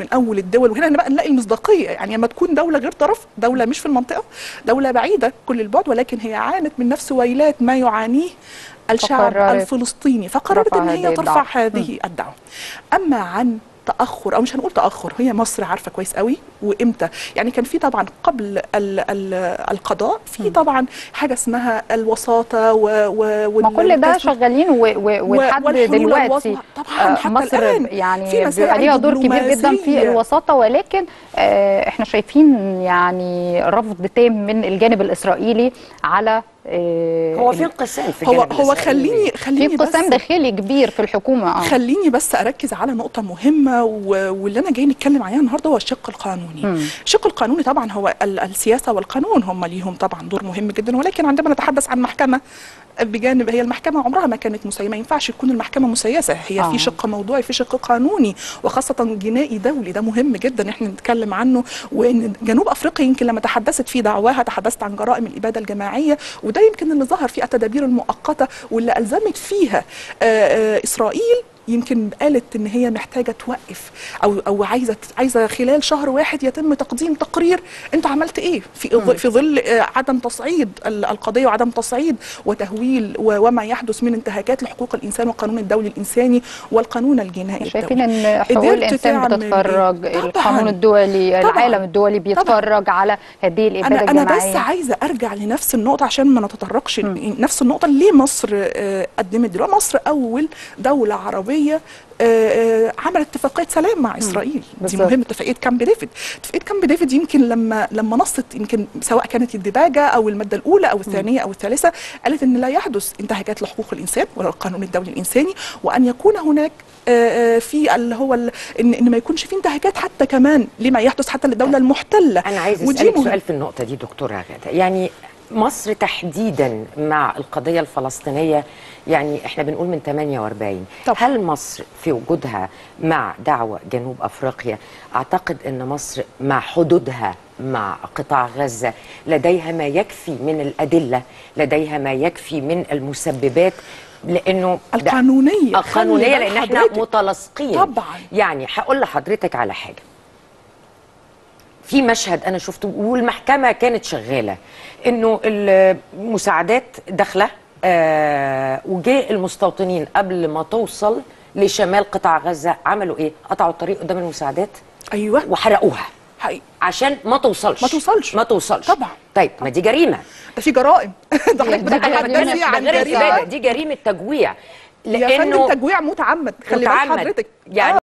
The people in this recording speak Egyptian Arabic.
من اول الدول وهنا بقى نلاقي المصداقيه يعني لما تكون دوله غير طرف دوله مش في المنطقه دوله بعيده كل البعد ولكن هي عانت من نفس ويلات ما يعانيه الشعب فقررت الفلسطيني فقررت رفع ان هذه هي ترفع الدعوة. هذه الدعوه اما عن تاخر او مش هنقول تاخر هي مصر عارفه كويس قوي وامتى يعني كان في طبعا قبل ال ال القضاء في طبعا حاجه اسمها الوساطه و, و ما كل ده والتسويق. شغالين و- و- ولحد والحلول دلوقتي الوسطى. طبعاً آه، حتى مصر الآن يعني في مساعي بيبقى ليها دور كبير جدا في دبلوماسية. الوساطه ولكن آه، احنا شايفين يعني رفض تام من الجانب الاسرائيلي على آه، هو في انقسام في هو الجانب هو الإسرائيلي. خليني في خليني بس انقسام داخلي كبير في الحكومه اه خليني بس اركز على نقطه مهمه و- واللي انا جاي نتكلم عليها النهارده هو الشق القانوني مم. الشق القانوني طبعا هو ال- السياسه والقانون هم ليهم طبعا دور مهم جدا ولكن عندما نتحدث عن محكمه بجانب هي المحكمه عمرها ما كانت مسيسه ما ينفعش تكون المحكمه مسيسه هي آه. في شق موضوعي في شق قانوني وخاصه جنائي دولي ده مهم جدا احنا نتكلم عنه وان جنوب افريقيا يمكن لما تحدثت في دعواها تحدثت عن جرائم الاباده الجماعيه وده يمكن اللي ظهر في التدابير المؤقته واللي الزمت فيها آه، آه، اسرائيل يمكن قالت ان هي محتاجه توقف او او عايزه عايزه خلال شهر واحد يتم تقديم تقرير انت عملت ايه في ظ- في ظل آه، عدم تصعيد ال- القضيه وعدم تصعيد وتهويل و- وما يحدث من انتهاكات لحقوق الانسان والقانون الدولي الانساني والقانون الجنائي شايفين الدولي. ان حقوق قدرت الانسان تعمل بتتفرج إيه؟ القانون طبعاً. الدولي طبعاً. العالم الدولي بيتفرج على هذه الاباده انا انا الجماعيه بس عايزه ارجع لنفس النقطه عشان ما نتطرقش نفس النقطه ليه مصر آه، قدمت دلوقتي مصر اول دوله عربيه آه، آه، عملت اتفاقيه سلام مع اسرائيل دي بالظبط. مهمه اتفاقيه كامب ديفيد اتفاقيه كامب ديفيد يمكن لما لما نصت يمكن سواء كانت الدباجه او الماده الاولى او الثانيه او الثالثه قالت ان لا يحدث انتهاكات لحقوق الانسان ولا القانون الدولي الانساني وان يكون هناك آه، آه، في اللي هو ال- ان ان ما يكونش في انتهاكات حتى كمان لما يحدث حتى للدوله المحتله انا عايز ودي اسالك مهم. سؤال في النقطه دي دكتوره غاده يعني مصر تحديدا مع القضيه الفلسطينيه يعني احنا بنقول من 48 طبعا. هل مصر في وجودها مع دعوه جنوب افريقيا اعتقد ان مصر مع حدودها مع قطاع غزه لديها ما يكفي من الادله لديها ما يكفي من المسببات لانه ده- القانونيه القانونيه خلي بال لان احنا حضرتك. متلاصقين طبعا يعني هقول لحضرتك على حاجه في مشهد انا شفته والمحكمه كانت شغاله انه المساعدات داخله آه وجاء المستوطنين قبل ما توصل لشمال قطاع غزه عملوا ايه؟ قطعوا الطريق قدام المساعدات ايوه وحرقوها حقيقي عشان ما توصلش ما توصلش. ما توصلش طبعا. طيب ما دي جريمه ده في جرائم ده حضرتك ده بتتحدثي جريمة. عن ده غير جريمه الإبادة، دي جريمه تجويع يا فندم تجويع متعمد خلي بال متعمد. حضرتك يعني